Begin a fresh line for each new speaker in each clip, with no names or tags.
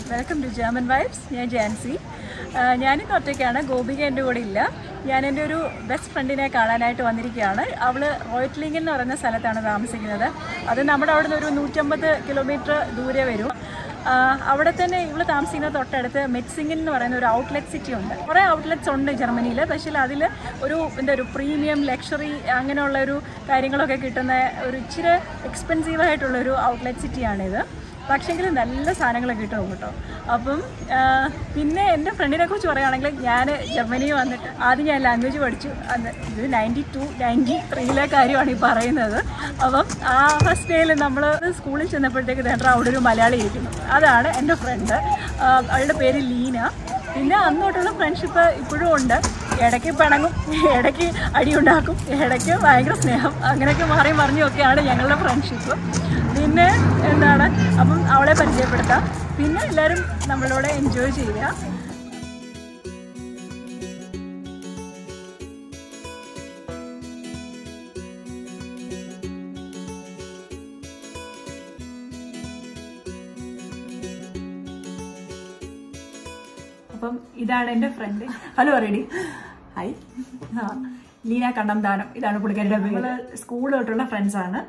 Welcome to German vibes ഞാൻ ജാൻസി ആ, ഞാനിന്ന് ഒറ്റയ്ക്കാണ് ഗോപിക എൻ്റെ കൂടെ ഇല്ല ഞാൻ എൻ്റെ ഒരു ബെസ്റ്റ് ഫ്രണ്ടിനെ കാണാനായിട്ട് വന്നിരിക്കുകയാണ് അവൾ റോയറ്റ്ലിംഗിൽ എന്ന് പറയുന്ന സ്ഥലത്താണ് താമസിക്കുന്നത് അത് നമ്മുടെ അവിടെ നിന്ന് ഒരു നൂറ്റമ്പത് കിലോമീറ്റർ ദൂരെ വരും ആ, അവിടെ തന്നെ ഇവള് താമസിക്കുന്ന തൊട്ടടുത്ത് മെറ്റ്സിംഗിൻ എന്ന് പറയുന്ന ഒരു ഔട്ട്ലെറ്റ് സിറ്റി ഉണ്ട് കുറേ ഔട്ട്ലെറ്റ്സ് ഉണ്ട് ജർമ്മനിയിൽ പക്ഷേ അതിൽ ഒരു എന്താ ഒരു പ്രീമിയം ലക്ഷറി അങ്ങനെയുള്ള ഒരു കാര്യങ്ങളൊക്കെ കിട്ടുന്ന ഒരു ഇച്ചിരി എക്സ്പെൻസീവ് ആയിട്ടുള്ള ഒരു ഔട്ട്ലെറ്റ് സിറ്റിയാണിത് പക്ഷേങ്കിൽ നല്ല സാധനങ്ങളൊക്കെ കിട്ടും കേട്ടോ അപ്പം ആ, പിന്നെ എൻ്റെ ഫ്രണ്ടിനെ കുറിച്ച് പറയുകയാണെങ്കിൽ ഞാൻ ജർമ്മനിയിൽ വന്നിട്ട് ആദ്യം ഞാൻ ലാംഗ്വേജ് പഠിച്ചു അന്ന് ഇത് നയൻറ്റി ടു നയൻറ്റി ത്രീയിലെ കാര്യമാണ് ഈ പറയുന്നത് അപ്പം ആ ഫസ്റ്റ് ഡേയിൽ നമ്മൾ സ്കൂളിൽ ചെന്നപ്പോഴത്തേക്ക് ദേണ്ട അവിടെ ഒരു മലയാളി ഇരിക്കുന്നു അതാണ് എൻ്റെ ഫ്രണ്ട് അവളുടെ പേര് ലീന പിന്നെ അന്നോട്ടുള്ള ഫ്രണ്ട്ഷിപ്പ് ഇപ്പോഴും ഉണ്ട് ഇടയ്ക്ക് പിണങ്ങും ഇടയ്ക്ക് അടിയുണ്ടാക്കും ഇടയ്ക്ക് ഭയങ്കര സ്നേഹം അങ്ങനെയൊക്കെ മാറി മറിഞ്ഞൊക്കെയാണ് ഞങ്ങളുടെ ഫ്രണ്ട്ഷിപ്പ് പിന്നെ എന്താണ് അപ്പം അവളെ പരിചയപ്പെടുത്താം പിന്നെ എല്ലാവരും നമ്മളോട് എൻജോയ് ചെയ്യുക അപ്പം ഇതാണ് എൻ്റെ ഫ്രണ്ട് ഹലോ റെഡി ഹായ് ആ ലീന കണ്ണന്താനം ഇതാണ് പുള്ളിക്കാരുടെ നമ്മൾ സ്കൂൾ തൊട്ടുള്ള ഫ്രണ്ട്സാണ്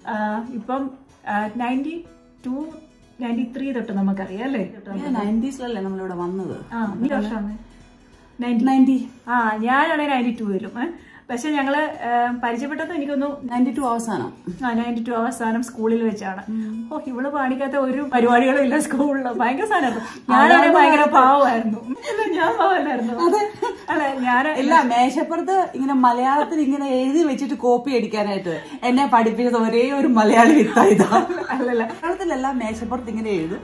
ഇപ്പം നയൻറ്റി ടു നയൻറ്റി ത്രീ തൊട്ട് നമുക്കറിയാം അല്ലേ
നയൻറ്റീസിലല്ലേ നമ്മളിവിടെ വന്നത്
ആ ഈ വർഷമാണ് നയൻറ്റി
നയൻറ്റി
ആ ഞാനാണെങ്കിൽ നയൻറ്റി ടു വരും ഏ. പക്ഷെ ഞങ്ങള് ഏ, പരിചയപ്പെട്ടത് എനിക്കൊന്നു
നയൻറ്റി ടു അവസാനം
ആ നയൻറ്റി ടു അവസാനം സ്കൂളിൽ വെച്ചാണ് ഓ ഇവള് പാടിക്കാത്ത ഒരു പരിപാടികളും ഇല്ല സ്കൂളിൽ ഭയങ്കര സാധനമായിരുന്നു ഞാനാണെങ്കിൽ ഭയങ്കര പാവമായിരുന്നു ഇല്ല, ഞാൻ പാവല്ലായിരുന്നു അല്ലെ ഞാൻ
ഇല്ല മേശപ്പുറത്ത് ഇങ്ങനെ മലയാളത്തിൽ ഇങ്ങനെ എഴുതി വെച്ചിട്ട് കോപ്പി അടിക്കാനായിട്ട് എന്നെ പഠിപ്പിച്ചത് ഒരേ ഒരു മലയാളി വിത്ത ഇതാ
അല്ലല്ല
മലയാളത്തിലല്ല മേശപ്പുറത്ത് ഇങ്ങനെ എഴുതും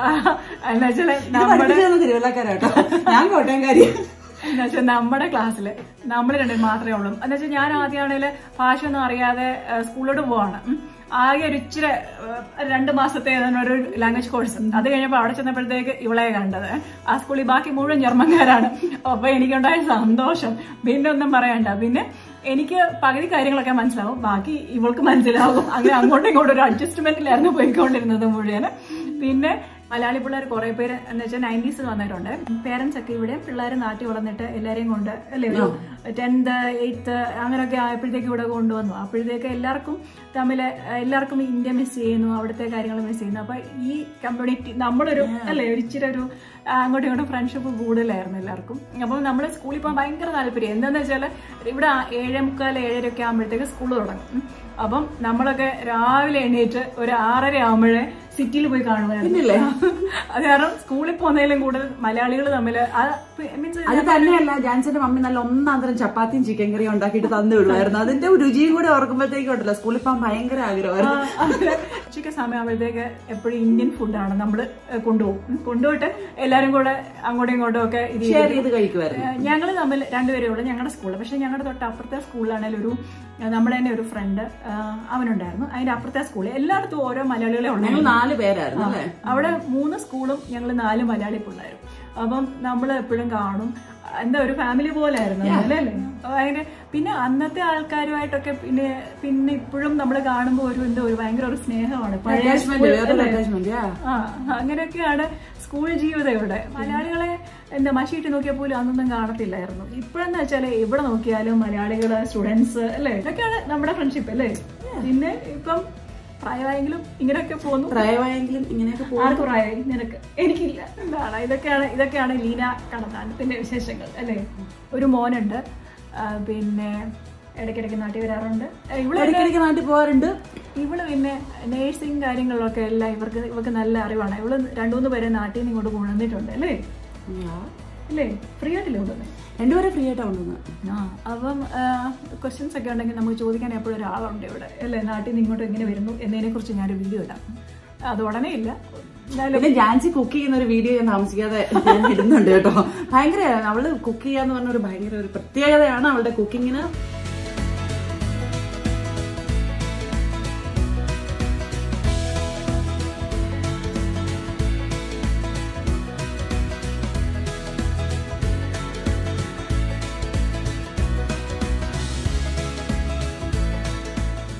എന്താ വെച്ചാല്
ഇത് പഠിപ്പിച്ചതെന്ന് തിരുവല്ലക്കാരാട്ടോ ഞാൻ കോട്ടയംകാരി
എന്ന് വെച്ചാൽ നമ്മുടെ ക്ലാസ്സിൽ നമ്മൾ രണ്ടും മാത്രമേ ഉള്ളൂ എന്ന് വെച്ചാൽ ഞാൻ ആദ്യമാണെങ്കിൽ ഭാഷ ഒന്നും അറിയാതെ ഏഹ്, സ്കൂളിലോട്ട് പോവാണ് ഉം. ആകെ ഒരു ഇച്ചിരി ഏഹ്, രണ്ട് മാസത്തെ ഏതാണ്ട് ഒരു ലാംഗ്വേജ് കോഴ്സ് അത് കഴിഞ്ഞപ്പോൾ അവിടെ ചെന്നപ്പോഴത്തേക്ക് ഇവളെ കണ്ടത് ആ സ്കൂളിൽ ബാക്കി മുഴുവൻ ജർമ്മൻകാരാണ് അപ്പൊ എനിക്കുണ്ടായ സന്തോഷം പിന്നെ ഒന്നും പറയണ്ട പിന്നെ എനിക്ക് പകുതി കാര്യങ്ങളൊക്കെ മനസ്സിലാവും ബാക്കി ഇവൾക്ക് മനസ്സിലാവും അങ്ങനെ അങ്ങോട്ടും ഇങ്ങോട്ടും ഒരു അഡ്ജസ്റ്റ്മെന്റിലായിരുന്നു പോയിക്കൊണ്ടിരുന്നത് മുഴുവൻ പിന്നെ മലയാളി പിള്ളേർ കുറെ പേര് എന്ന് വെച്ചാൽ നയൻറ്റീസിൽ വന്നിട്ടുണ്ട് പേരൻസ് ഒക്കെ ഇവിടെ പിള്ളേർ നാട്ടിൽ വളർന്നിട്ട് എല്ലാരെയും കൊണ്ട് അല്ലേ ഒരു ടെൻത്ത് എയ്ത്ത് അങ്ങനെയൊക്കെ ആയപ്പോഴത്തേക്ക് ഇവിടെ കൊണ്ടുവന്നു അപ്പോഴത്തേക്ക് എല്ലാവർക്കും തമ്മിൽ എല്ലാവർക്കും ഇന്ത്യ മിസ് ചെയ്യുന്നു അവിടുത്തെ കാര്യങ്ങൾ മിസ് ചെയ്യുന്നു അപ്പൊ ഈ കമ്മ്യൂണിറ്റി നമ്മളൊരു അല്ലേ ഒരു ഇച്ചിരി ഒരു ആ, അങ്ങോട്ടും ഇങ്ങോട്ടും ഫ്രണ്ട്ഷിപ്പ് കൂടുതലായിരുന്നു എല്ലാവർക്കും അപ്പം നമ്മൾ സ്കൂളിൽ പോകാൻ ഭയങ്കര താല്പര്യം എന്താണെന്ന് വെച്ചാൽ ഇവിടെ ഏഴേ മുക്കാൽ ഏഴര ഒക്കെ ആകുമ്പോഴത്തേക്ക് സ്കൂൾ തുടങ്ങും ഉം. അപ്പം നമ്മളൊക്കെ രാവിലെ എണീറ്റ് ഒരു ആറര ആകുമ്പോഴേ സിറ്റിയിൽ പോയി കാണുമായിരുന്നു അത് കാരണം സ്കൂളിൽ പോകുന്നതിലും കൂടുതൽ മലയാളികൾ തമ്മിൽ മീൻസ്
അത് തന്നെയല്ല ജാൻസന്റെ മമ്മി നല്ല ഒന്നാം തരം ചപ്പാത്തിയും ചിക്കൻ കറിയും ഉണ്ടാക്കിയിട്ട് തന്നു വിടുമായിരുന്നു അതിന്റെ രുചിയും കൂടെ ഓർക്കുമ്പോഴത്തേക്കും ഉണ്ടല്ലോ സ്കൂളിൽ പോകാൻ ഭയങ്കര ആഗ്രഹമായിരുന്നു
ഉച്ചയ്ക്ക് സമയമാകുമ്പോഴത്തേക്ക് എപ്പോഴും ഇന്ത്യൻ ഫുഡാണ് നമ്മൾ കൊണ്ടുപോകും ഉം, കൊണ്ടുപോയിട്ട് എല്ലാവരും കൂടെ അങ്ങോട്ടും ഇങ്ങോട്ടും ഒക്കെ ഇത് ചെയ്ത്
ഷെയർ ചെയ്ത് കഴിക്കുമായിരുന്നു
ഞങ്ങൾ തമ്മിൽ രണ്ടുപേരേ ഉള്ളൂ ഞങ്ങളുടെ സ്കൂളിൽ പക്ഷെ ഞങ്ങളുടെ തൊട്ട് അപ്പുറത്തെ സ്കൂളിലാണെങ്കിൽ ഒരു ആ, നമ്മുടെ തന്നെ ഒരു ഫ്രണ്ട് അവനുണ്ടായിരുന്നു അതിന്റെ അപ്പുറത്തെ സ്കൂളിൽ എല്ലായിടത്തും ഓരോ മലയാളികളെ
ഞങ്ങൾ
ഉണ്ടായിരുന്നു
നാല് പേരായിരുന്നു അല്ലേ
അവിടെ മൂന്ന് സ്കൂളും ഞങ്ങൾ നാല് മലയാളി പിള്ളേരും അപ്പം നമ്മൾ എപ്പോഴും കാണും എന്താ ഒരു ഫാമിലി പോലെ ആയിരുന്നു അല്ലേ ഭയങ്കര പിന്നെ അന്നത്തെ ആൾക്കാരുമായിട്ടൊക്കെ പിന്നെ പിന്നെ ഇപ്പോഴും നമ്മൾ കാണുമ്പോൾ ഒരു എന്താ ഒരു ഭയങ്കര ഒരു സ്നേഹമാണ് പഴയ
അറ്റാച്ച്മെന്റ്
school-
വേറൊരു
അല്ലേ?
അറ്റാച്ച്മെന്റ്
ആ അങ്ങനെയൊക്കെയാണ് സ്കൂൾ ജീവിതം ഇവിടെ മലയാളികളെ എന്താ മഷിയിട്ട് നോക്കിയാൽ പോലും അന്നൊന്നും കാണത്തില്ലായിരുന്നു ഇപ്പോഴെന്ന് വെച്ചാൽ എവിടെ നോക്കിയാലും മലയാളികള് സ്റ്റുഡൻസ് അല്ലേ ഇതൊക്കെയാണ് നമ്മുടെ ഫ്രണ്ട്ഷിപ്പ് അല്ലേ പിന്നെ ഇപ്പം പ്രായമായെങ്കിലും ഇങ്ങനെയൊക്കെ പോന്നു
പ്രായമായെങ്കിലും ഇങ്ങനെയൊക്കെ പോകും
ആർക്ക് പ്രായമായി നിനക്ക് എനിക്കില്ല എന്താണ് ഇതൊക്കെയാണ് ഇതൊക്കെയാണ് ലീന കണത്താനത്തിന്റെ വിശേഷങ്ങൾ അല്ലേ ഒരു മോനുണ്ട് ആ, പിന്നെ ഇടയ്ക്കിടയ്ക്ക് നാട്ടിൽ വരാറുണ്ട് ഇവിടെ
ഇടയ്ക്കിടയ്ക്ക് നാട്ടിൽ പോകാറുണ്ട്
ഇവള് പിന്നെ നേഴ്സിംഗ് കാര്യങ്ങളിലൊക്കെ എല്ലാം ഇവർക്ക് ഇവർക്ക് നല്ല അറിവാണ് ഇവള് രണ്ടു മൂന്ന് പേരെ നാട്ടിൽ നിന്ന് ഇങ്ങോട്ട് കൊണ്ടുവന്നിട്ടുണ്ട് അല്ലേ അല്ലേ ഫ്രീ ആയിട്ടില്ലേ കൊണ്ടുവന്നേ
രണ്ടുപേരെ ഫ്രീ ആയിട്ടാ കൊണ്ടുവന്നത്
ആ അപ്പം ക്വസ്റ്റ്യൻസ് ഒക്കെ ഉണ്ടെങ്കിൽ നമുക്ക് ചോദിക്കാൻ എപ്പോഴും ഒരാളുണ്ട് ഇവിടെ അല്ലേ നാട്ടിൽ നിന്ന് ഇങ്ങോട്ട് എങ്ങനെ വരുന്നു എന്നതിനെ കുറിച്ച് ഞാനൊരു വീഡിയോ ഇടാം അത് ഉടനെ ഇല്ല എന്തായാലും
പിന്നെ ജാൻസി കുക്ക് ചെയ്യുന്ന ഒരു വീഡിയോ ഞാൻ താമസിക്കാതെ ഞാൻ ഇടുന്നുണ്ട് കേട്ടോ ഭയങ്കര അവള് കുക്ക് ചെയ്യാന്ന് പറഞ്ഞ ഒരു ഭയങ്കര ഒരു പ്രത്യേകതയാണ് അവളുടെ കുക്കിങ്ങിന്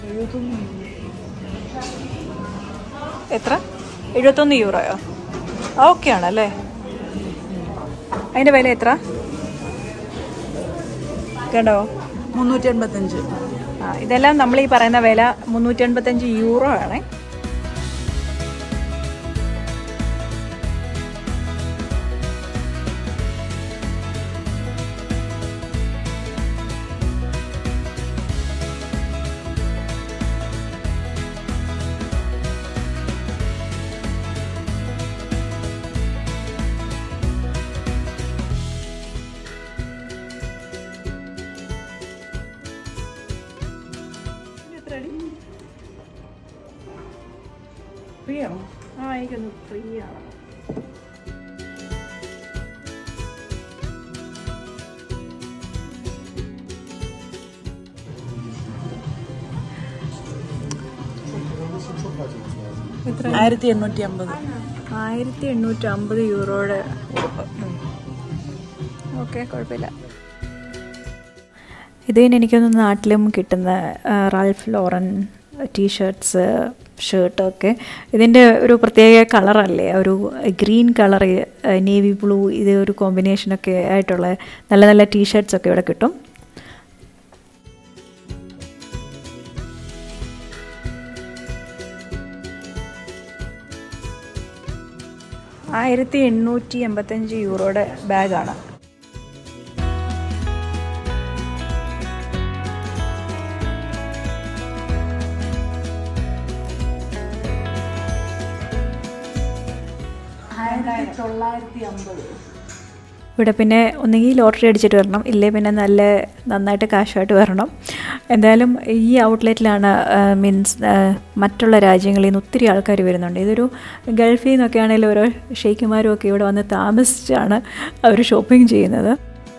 എത്ര എഴുപത്തൊന്ന് യൂറോയോ ഓക്കെ ആണല്ലേ അതിൻ്റെ വില എത്ര കേട്ടോ
മുന്നൂറ്റി എൺപത്തഞ്ച്
ആ ഇതെല്ലാം നമ്മൾ ഈ പറയുന്ന വില മുന്നൂറ്റി എൺപത്തഞ്ച് യൂറോ ആണേ
ഫ്രീ ആണോ
ആ എനിക്കൊന്ന് ഫ്രീ ആണ്
ആയിരത്തി എണ്ണൂറ്റി അമ്പത്
ആയിരത്തി എണ്ണൂറ്റി അമ്പത് യൂറോയുടെ ഉടുപ്പ് ഓക്കെ കുഴപ്പമില്ല ഇത് തന്നെ എനിക്കൊന്ന് നാട്ടിലും കിട്ടുന്ന ആ, റാൽഫ് ലോറൻ ടീഷർട്ട്സ് ഷർട്ടൊക്കെ ഇതിൻ്റെ ഒരു പ്രത്യേക കളറല്ലേ ഒരു ഗ്രീൻ കളർ നേവി ബ്ലൂ ഇത് ഒരു കോമ്പിനേഷനൊക്കെ ആയിട്ടുള്ള നല്ല നല്ല ടീഷർട്ട്സ് ഒക്കെ ഇവിടെ കിട്ടും ആയിരത്തി എണ്ണൂറ്റി എൺപത്തഞ്ച് യൂറോയുടെ ബാഗാണ്
ആയിരത്തി തൊള്ളായിരത്തി അമ്പത്
ഇവിടെ പിന്നെ ഒന്നുകിൽ ലോട്ടറി അടിച്ചിട്ട് വരണം ഇല്ലേ പിന്നെ നല്ല നന്നായിട്ട് കാശുമായിട്ട് വരണം എന്തായാലും ഈ ഔട്ട്ലെറ്റിലാണ് മീൻസ് മറ്റുള്ള രാജ്യങ്ങളിൽ നിന്ന് ഒത്തിരി ആൾക്കാർ വരുന്നുണ്ട് ഇതൊരു ഗൾഫിൽ നിന്നൊക്കെ ആണെങ്കിലും ഓരോ ഷെയ്ക്കുമാരും ഒക്കെ ഇവിടെ വന്ന് താമസിച്ചാണ് അവർ ഷോപ്പിംഗ് ചെയ്യുന്നത്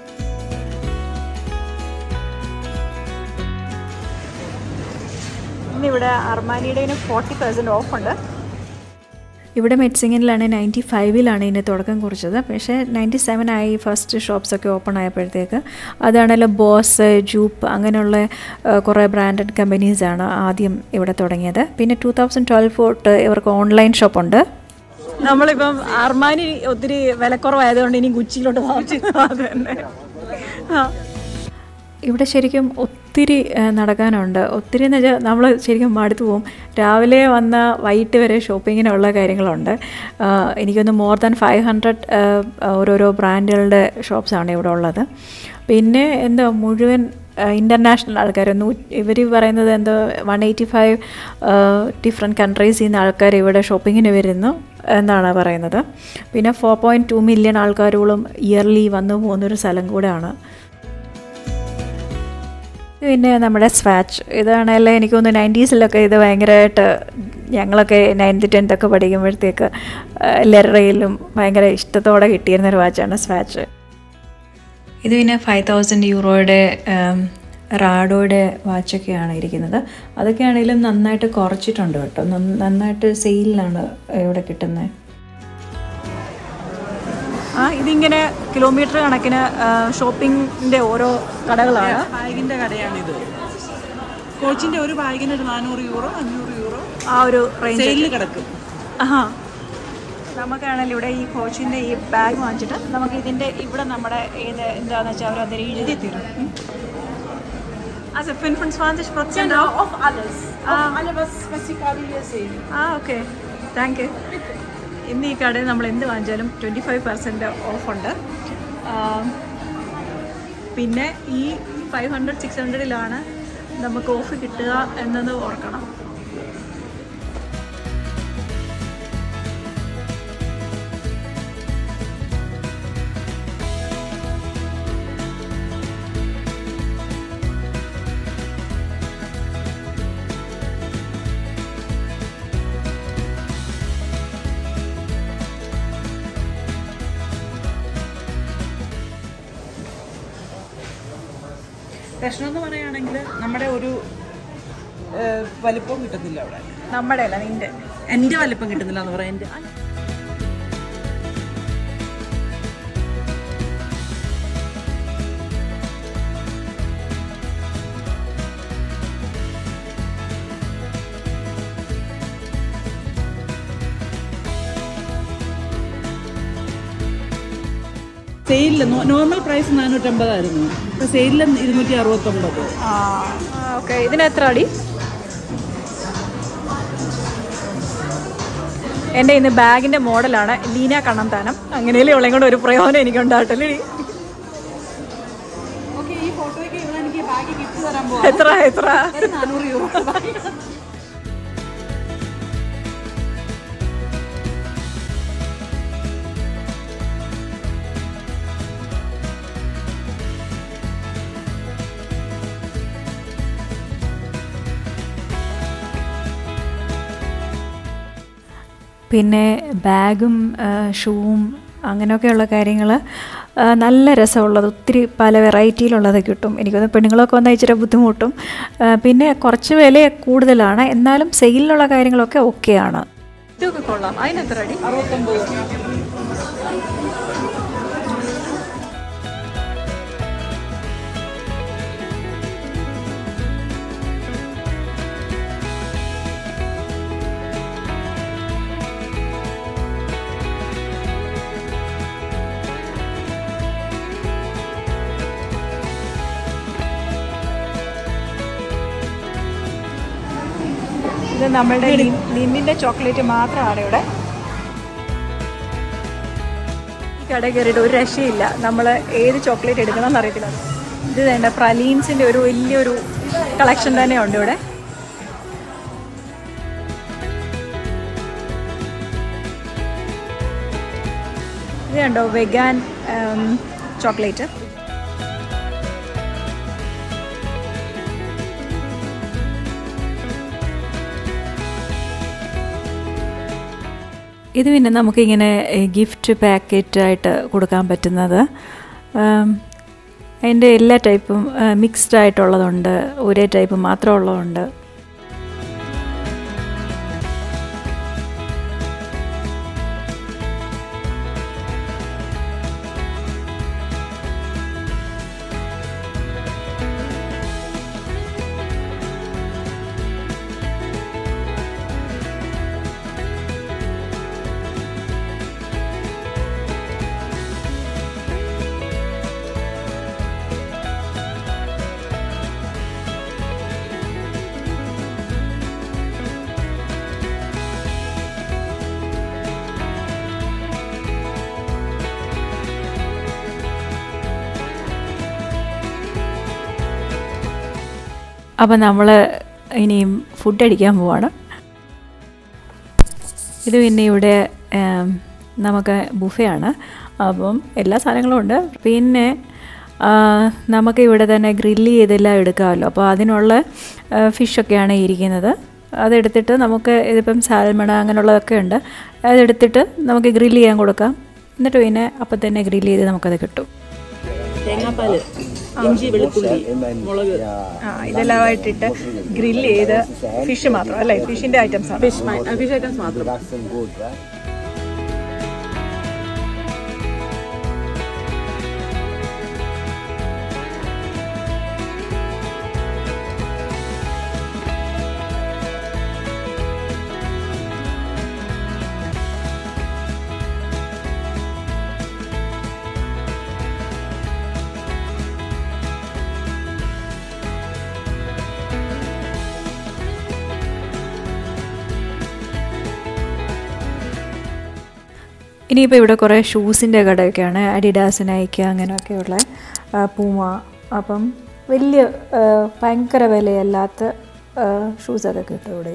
ഇന്നിവിടെ അർമാനിയുടെ ഫോർട്ടി പെർസെൻറ്റ് ഓഫ് ഉണ്ട് ഇവിടെ മെഡ്സിങ്ങിലാണ് നയൻറ്റി ഫൈവിലാണ് ഇതിൻ്റെ തുടക്കം കുറിച്ചത് പക്ഷേ നയൻറ്റി സെവൻ ആയി ഫസ്റ്റ് ഷോപ്സൊക്കെ ഓപ്പൺ ആയപ്പോഴത്തേക്ക് അതാണല്ലോ ബോസ് ജൂപ്പ് അങ്ങനെയുള്ള ആ, കുറേ ബ്രാൻഡഡ് കമ്പനീസാണ് ആദ്യം ഇവിടെ തുടങ്ങിയത് പിന്നെ ടൂ തൗസൻഡ് ട്വൽവ് തൊട്ട് ഇവർക്ക് ഓൺലൈൻ ഷോപ്പുണ്ട് നമ്മളിപ്പം അർമാനി ഒത്തിരി വിലക്കുറവായതുകൊണ്ട് ഇനി ഗുച്ചിയിലോട്ട് തന്നെ ഇവിടെ ശരിക്കും ഒത്തിരി ആ, നടക്കാനുണ്ട് ഒത്തിരി എന്ന് വെച്ചാൽ നമ്മൾ ശരിക്കും മടുത്തു പോകും രാവിലെ വന്ന വൈകിട്ട് വരെ ഷോപ്പിങ്ങിനുള്ള കാര്യങ്ങളുണ്ട് ആ, എനിക്കൊന്ന് മോർ ദാൻ ഫൈവ് ഹൺഡ്രഡ് ഓരോരോ ബ്രാൻഡുകളുടെ ഷോപ്സാണ് ഇവിടെ ഉള്ളത് പിന്നെ എന്താ മുഴുവൻ ഇൻ്റർനാഷണൽ ആൾക്കാർ നൂ ഇവർ പറയുന്നത് എന്തോ വൺ എയ്റ്റി ഫൈവ് ഡിഫറെൻറ്റ് കൺട്രീസിൽ നിന്ന് ആൾക്കാർ ഇവിടെ ഷോപ്പിങ്ങിന് വരുന്നു എന്നാണ് പറയുന്നത് പിന്നെ ഫോർ പോയിൻറ്റ് ടു മില്യൺ ആൾക്കാരോളം ഇയർലി വന്നു പോകുന്നൊരു സ്ഥലം കൂടെയാണ് പിന്നെ നമ്മുടെ സ്വാച്ച് ഇതാണല്ലേ എനിക്ക് തോന്നുന്നു നയൻറ്റീസിലൊക്കെ ഇത് ഭയങ്കരമായിട്ട് ഞങ്ങളൊക്കെ നയൻത്ത് ടെൻത്തൊക്കെ പഠിക്കുമ്പോഴത്തേക്ക് ലെറയിലും ഭയങ്കര ഇഷ്ടത്തോടെ കിട്ടിയിരുന്നൊരു വാച്ചാണ് സ്വാച്ച് ഇത് പിന്നെ ഫൈവ് തൗസൻഡ് യൂറോയുടെ റാഡോയുടെ വാച്ചൊക്കെയാണ് ഇരിക്കുന്നത് അതൊക്കെയാണെങ്കിലും നന്നായിട്ട് കുറച്ചിട്ടുണ്ട് കേട്ടോ നന്ന- നന്നായിട്ട് സെയിലിലാണ് ഇവിടെ കിട്ടുന്നത് ആ ഇതിങ്ങനെ കിലോമീറ്റർ കണക്കിന് ഷോപ്പിങ്ങിൻ്റെ ഓരോ കടകളാണ്
ബാഗിന്റെ കടയാണിത് കോച്ചിന്റെ ഒരു ബാഗിന് ഒരു നാനൂറ് യൂറോ അഞ്ഞൂറ് യൂറോ
ആ ഒരു റേഞ്ച്
സെയിലിൽ കിടക്കും
ആഹാ നമുക്കാണെങ്കിൽ ഇവിടെ ഈ കോച്ചിൻ്റെ ഈ ബാഗ് വാങ്ങിച്ചിട്ട് നമുക്ക് ഇതിൻ്റെ ഇവിടെ നമ്മുടെ ഏത് എന്താണെന്ന് വെച്ചാൽ അവർ അതിൽ എഴുതി തരും Also 25%
Genau,
auf?
auf alles. Auf alle, was, was Sie gerade hier sehen.
ആ ഓക്കെ താങ്ക് യു ഇന്ന് ഈ കടയിൽ നമ്മൾ എന്ത് വാങ്ങിച്ചാലും ട്വൻറ്റി ഫൈവ് പെർസെൻറ്റ് ഓഫുണ്ട് പിന്നെ ഈ ഫൈവ് ഹൺഡ്രഡ് സിക്സ് ഹൺഡ്രഡിലാണ് നമുക്ക് ഓഫ് കിട്ടുക എന്നത് ഓർക്കണം
പ്രശ്നം എന്ന് പറയുകയാണെങ്കിൽ നമ്മുടെ ഒരു ഏഹ്, വലിപ്പം കിട്ടുന്നില്ല അവിടെ
നമ്മുടെ അല്ല നിൻ്റെ
എൻ്റെ വലിപ്പം കിട്ടുന്നില്ല എന്ന് പറയാം എൻ്റെ സെയിലിൽ നോർമൽ പ്രൈസ് നാനൂറ്റമ്പതായിരുന്നു ഇപ്പൊ സെയിലിൽ ഇരുന്നൂറ്റി അറുപത്തൊമ്പത്
ആ ഓക്കെ ഇതിന് എത്ര അടി എൻ്റെ ഇന്ന് ബാഗിൻ്റെ മോഡലാണ് ലീന കണ്ണന്താനം അങ്ങനെയല്ലേ ഉള്ളതും കൂടെ ഒരു പ്രയോജനം എനിക്കുണ്ടാകട്ടല്ലേ
ഓക്കെ ഈ ഫോട്ടോയ്ക്ക് ഇവിടെ എനിക്ക് ബാഗ് ഗിഫ്റ്റ് തരാൻ
എത്ര എത്ര
പോകും നാനൂറ് യൂറോ
പിന്നെ ബാഗും ആ, ഷൂവും അങ്ങനെയൊക്കെയുള്ള കാര്യങ്ങൾ നല്ല രസമുള്ളത് ഒത്തിരി പല വെറൈറ്റിയിലുള്ളത് കിട്ടും എനിക്കൊന്ന് പെണ്ണുങ്ങളൊക്കെ വന്നാൽ ഇച്ചിരി ബുദ്ധിമുട്ടും ആ, പിന്നെ കുറച്ച് വില കൂടുതലാണ് എന്നാലും സെയിലിലുള്ള കാര്യങ്ങളൊക്കെ ഓക്കെയാണ് ഇതൊക്കെ കൊള്ളാം അതിനെത്ര അടി
അറുപത്തൊമ്പത്
ഇത് നമ്മളുടെ ലിന്നിൻ്റെ ചോക്ലേറ്റ് മാത്രമാണ് ഇവിടെ ഈ കട കയറിയിട്ട് ഒരു രക്ഷയില്ല നമ്മൾ ഏത് ചോക്ലേറ്റ് എടുക്കണമെന്ന് അറിയത്തില്ല ഇത് വേണ്ട പ്രലീൻസിൻ്റെ ഒരു വലിയൊരു കളക്ഷൻ തന്നെ ഉണ്ട് ഇവിടെ ഇത് കണ്ടോ വെഗാൻ ചോക്ലേറ്റ് ഇത് പിന്നെ നമുക്കിങ്ങനെ ഗിഫ്റ്റ് പാക്കറ്റായിട്ട് കൊടുക്കാൻ പറ്റുന്നത് ആം, അതിൻ്റെ എല്ലാ ടൈപ്പും മിക്സ്ഡ് ആയിട്ടുള്ളതുണ്ട് ഒരേ ടൈപ്പ് മാത്രമുള്ളതുണ്ട് അപ്പം നമ്മൾ ഇനിയും ഫുഡ് അടിക്കാൻ പോവാണ് ഇത് പിന്നെ ഇവിടെ ഏം, നമുക്ക് ബുഫയാണ് അപ്പം എല്ലാ സാധനങ്ങളും ഉണ്ട് പിന്നെ ആ, നമുക്ക് ഇവിടെ തന്നെ ഗ്രില്ല് ചെയ്തെല്ലാം എടുക്കാമല്ലോ അപ്പോൾ അതിനുള്ള ആ, ഫിഷൊക്കെയാണ് ഇരിക്കുന്നത് അതെടുത്തിട്ട് നമുക്ക് ഇതിപ്പം സാൽമണ അങ്ങനെയുള്ളതൊക്കെ ഉണ്ട് അതെടുത്തിട്ട് നമുക്ക് ഗ്രില്ല് ചെയ്യാൻ കൊടുക്കാം എന്നിട്ട് പിന്നെ അപ്പം തന്നെ ഗ്രില്ല് ചെയ്ത് നമുക്കത് കിട്ടും
തേങ്ങാപ്പാല് ഇഞ്ചി വെളുത്തുള്ളി മുളക്
ആ ഇതെല്ലാം ഇട്ടിട്ട് ഗ്രില്ല് ചെയ്ത് ഫിഷ് മാത്രം അല്ലേ ഫിഷിൻ്റെ ഐറ്റംസ് ആണ്
ഫിഷ് ഫിഷ് ഐറ്റംസ് മാത്രം
ഇനിയിപ്പോൾ ഇവിടെ കുറേ ഷൂസിൻ്റെ കടയൊക്കെയാണ് അഡിഡാസ് നൈക്ക അങ്ങനെയൊക്കെയുള്ള ആ, പൂമ അപ്പം വലിയ ആ, ഭയങ്കര വിലയല്ലാത്ത ആ, ഷൂസൊക്കെ കിട്ടും ഇവിടെ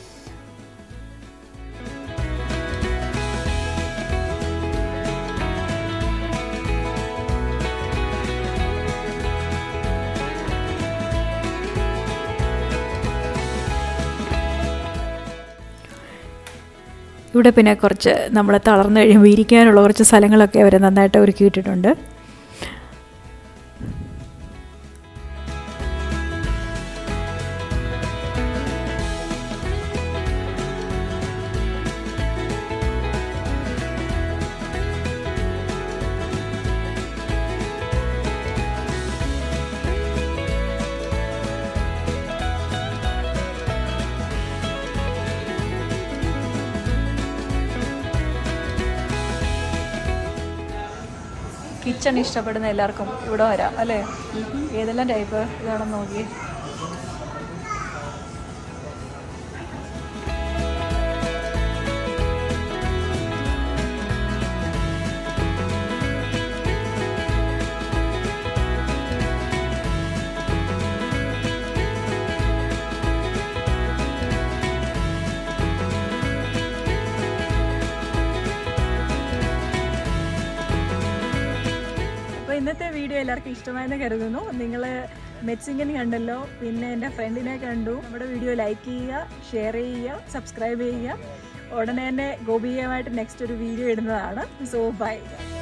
ഇവിടെ പിന്നെ കുറച്ച് നമ്മൾ തളർന്നു കഴിയുമ്പോൾ ഇരിക്കാനുള്ള കുറച്ച് സ്ഥലങ്ങളൊക്കെ അവർ നന്നായിട്ട് ഒരുക്കിയിട്ടിട്ടുണ്ട് കിച്ചൺ ഇഷ്ടപ്പെടുന്ന എല്ലാവർക്കും ഇവിടെ വരാം അല്ലേ ഏതെല്ലാം ടൈപ്പ് ഇതാണെന്ന് നോക്കി അപ്പോൾ ഇന്നത്തെ വീഡിയോ എല്ലാവർക്കും ഇഷ്ടമായെന്ന് കരുതുന്നു നിങ്ങൾ മെറ്റ്സിംഗൻ കണ്ടല്ലോ പിന്നെ എൻ്റെ ഫ്രണ്ടിനെ കണ്ടു നമ്മുടെ വീഡിയോ ലൈക്ക് ചെയ്യുക ഷെയർ ചെയ്യുക സബ്സ്ക്രൈബ് ചെയ്യുക ഉടനെ തന്നെ ഗോപികയുമായിട്ട് നെക്സ്റ്റ് ഒരു വീഡിയോ ഇടുന്നതാണ് സോ ബൈ